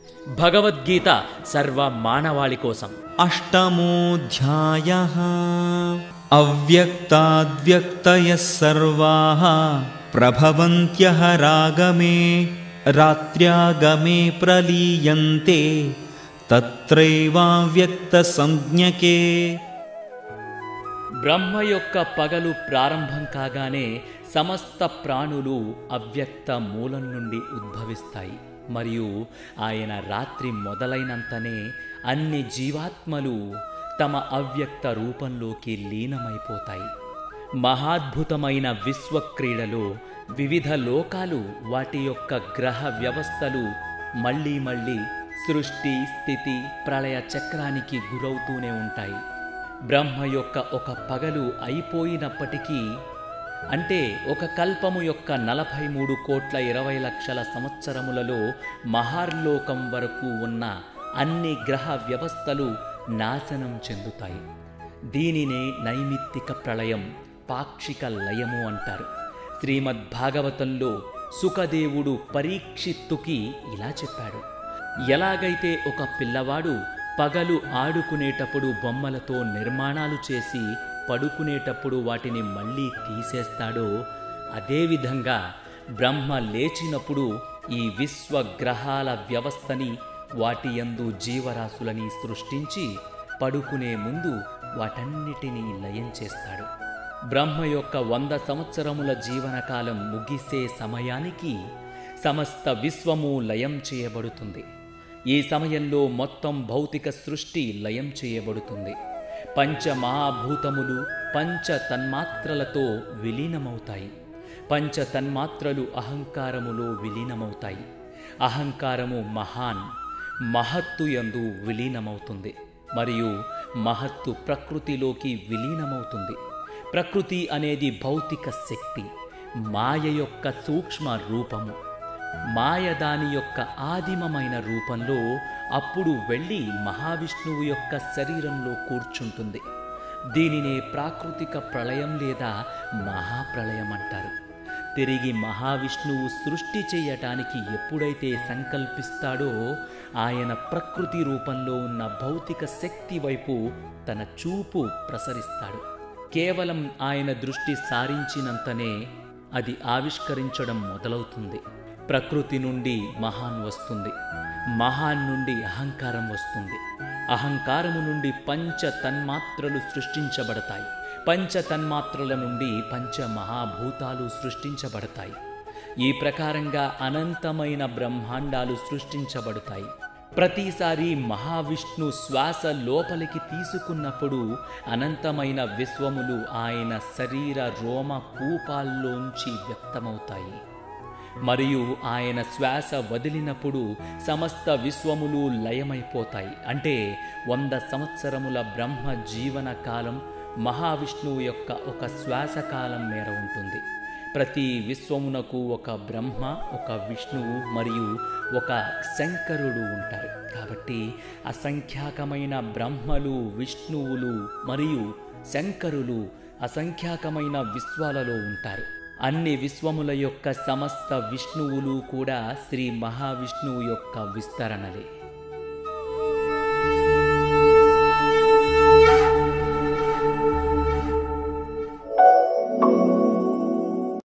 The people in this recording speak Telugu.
భగవద్గీత సర్వ మానవాళి కోసం अष्टमोऽध्यायः अव्यक्ताद्व्यक्तयः सर्वाः प्रभवन्त्यः रागमे रात्र्यागमे प्रलीयन्ते तत्रैवाव्यक्तसंज्ञके బ్రహ్మ యొక్క పగలు ప్రారంభం కాగానే సమస్త ప్రాణులు అవ్యక్త మూలం నుండి ఉద్భవిస్తాయి మరియు ఆయన రాత్రి మొదలైనంతనే అన్ని జీవాత్మలు తమ అవ్యక్త రూపంలోకి లీనమైపోతాయి మహాద్భుతమైన విశ్వక్రీడలో వివిధ లోకాలు వాటి యొక్క గ్రహ వ్యవస్థలు మళ్ళీ మళ్ళీ సృష్టి స్థితి ప్రళయ చక్రానికి గురవుతూనే ఉంటాయి బ్రహ్మ యొక్క ఒక పగలు అయిపోయినప్పటికీ అంటే ఒక కల్పము యొక్క నలభై మూడు కోట్ల ఇరవై లక్షల సంవత్సరములలో మహార్లోకం వరకు ఉన్న అన్ని గ్రహ వ్యవస్థలు నాశనం చెందుతాయి దీనినే నైమిత్తిక ప్రళయం పాక్షిక లయము అంటారు శ్రీమద్ భాగవతంలో సుఖదేవుడు పరీక్షిత్తుకి ఇలా చెప్పాడు ఎలాగైతే ఒక పిల్లవాడు పగలు ఆడుకునేటప్పుడు బొమ్మలతో నిర్మాణాలు చేసి పడుకునేటప్పుడు వాటిని మళ్ళీ తీసేస్తాడో అదేవిధంగా బ్రహ్మ లేచినప్పుడు ఈ విశ్వగ్రహాల వ్యవస్థని వాటి యందు జీవరాశులని సృష్టించి పడుకునే ముందు వాటన్నిటినీ లయం చేస్తాడు బ్రహ్మ యొక్క వంద సంవత్సరముల జీవనకాలం ముగిసే సమయానికి సమస్త విశ్వము లయం చేయబడుతుంది ఈ సమయంలో మొత్తం భౌతిక సృష్టి లయం చేయబడుతుంది పంచ మహాభూతములు పంచ తన్మాత్రలతో విలీనమవుతాయి పంచ తన్మాత్రలు అహంకారములో విలీనమవుతాయి అహంకారము మహాన్ మహత్తు యందు విలీనమవుతుంది మరియు మహత్తు ప్రకృతిలోకి విలీనమవుతుంది ప్రకృతి అనేది భౌతిక శక్తి మాయ యొక్క సూక్ష్మ రూపము మాయ దాని యొక్క ఆదిమమైన రూపంలో అప్పుడు వెళ్ళి మహావిష్ణువు యొక్క శరీరంలో కూర్చుంటుంది దీనినే ప్రాకృతిక ప్రళయం లేదా మహాప్రళయం అంటారు తిరిగి మహావిష్ణువు సృష్టి చేయటానికి ఎప్పుడైతే సంకల్పిస్తాడో ఆయన ప్రకృతి రూపంలో ఉన్న భౌతిక శక్తి వైపు తన చూపు ప్రసరిస్తాడు కేవలం ఆయన దృష్టి సారించినంతనే అది ఆవిష్కరించడం మొదలవుతుంది ప్రకృతి నుండి మహాన్ వస్తుంది మహాన్ నుండి అహంకారం వస్తుంది అహంకారము నుండి పంచ తన్మాత్రలు సృష్టించబడతాయి పంచ తన్మాత్రల నుండి పంచ మహాభూతాలు సృష్టించబడతాయి ఈ ప్రకారంగా అనంతమైన బ్రహ్మాండాలు సృష్టించబడతాయి ప్రతిసారి మహావిష్ణు శ్వాస లోపలికి తీసుకున్నప్పుడు అనంతమైన విశ్వములు ఆయన శరీర రోమ కూపాల్లోంచి వ్యక్తమవుతాయి మరియు ఆయన శ్వాస వదిలినప్పుడు సమస్త విశ్వములు లయమైపోతాయి అంటే వంద సంవత్సరముల బ్రహ్మ జీవన కాలం మహావిష్ణువు యొక్క ఒక శ్వాస కాలం మేర ఉంటుంది ప్రతి విశ్వమునకు ఒక బ్రహ్మ ఒక విష్ణువు మరియు ఒక శంకరుడు ఉంటారు కాబట్టి అసంఖ్యాకమైన బ్రహ్మలు విష్ణువులు మరియు శంకరులు అసంఖ్యాకమైన విశ్వాలలో ఉంటారు అన్ని విశ్వముల యొక్క సమస్త విష్ణువులు కూడా శ్రీ మహావిష్ణువు యొక్క విస్తరణలే